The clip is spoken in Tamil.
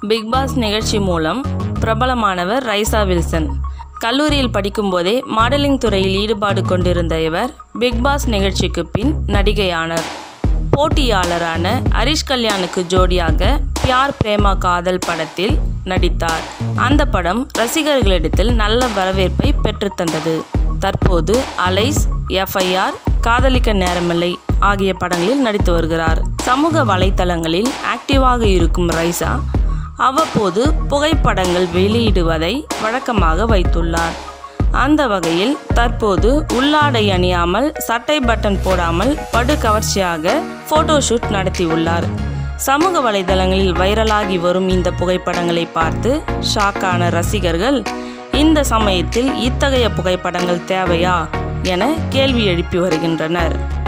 பிக் பாஸ் நிகழ்ச்சி மூலம் பிரபலமானவர் ரைசா வில்சன் கல்லூரியில் படிக்கும்போதே மாடலிங் துறையில் ஈடுபாடு கொண்டிருந்த இவர் பிக் பாஸ் நிகழ்ச்சிக்கு பின் நடிகையானார் போட்டியாளரான ஹரிஷ் கல்யாணுக்கு ஜோடியாக பியார் பிரேமா காதல் படத்தில் நடித்தார் அந்த படம் ரசிகர்களிடத்தில் நல்ல வரவேற்பை பெற்றுத்தந்தது தற்போது அலைஸ் எஃப்ஐஆர் காதலிக்க நேரமில்லை ஆகிய படங்களில் நடித்து வருகிறார் சமூக வலைத்தளங்களில் ஆக்டிவாக இருக்கும் ரைசா அவ்வப்போது புகைப்படங்கள் வெளியிடுவதை வழக்கமாக வைத்துள்ளார் அந்த வகையில் தற்போது உள்ளாடை அணியாமல் சட்டை பட்டன் போடாமல் படு கவர்ச்சியாக போட்டோஷூட் நடத்தியுள்ளார் சமூக வலைதளங்களில் வைரலாகி வரும் இந்த புகைப்படங்களை பார்த்து ஷாக்கான ரசிகர்கள் இந்த சமயத்தில் இத்தகைய புகைப்படங்கள் தேவையா என கேள்வி எழுப்பி வருகின்றனர்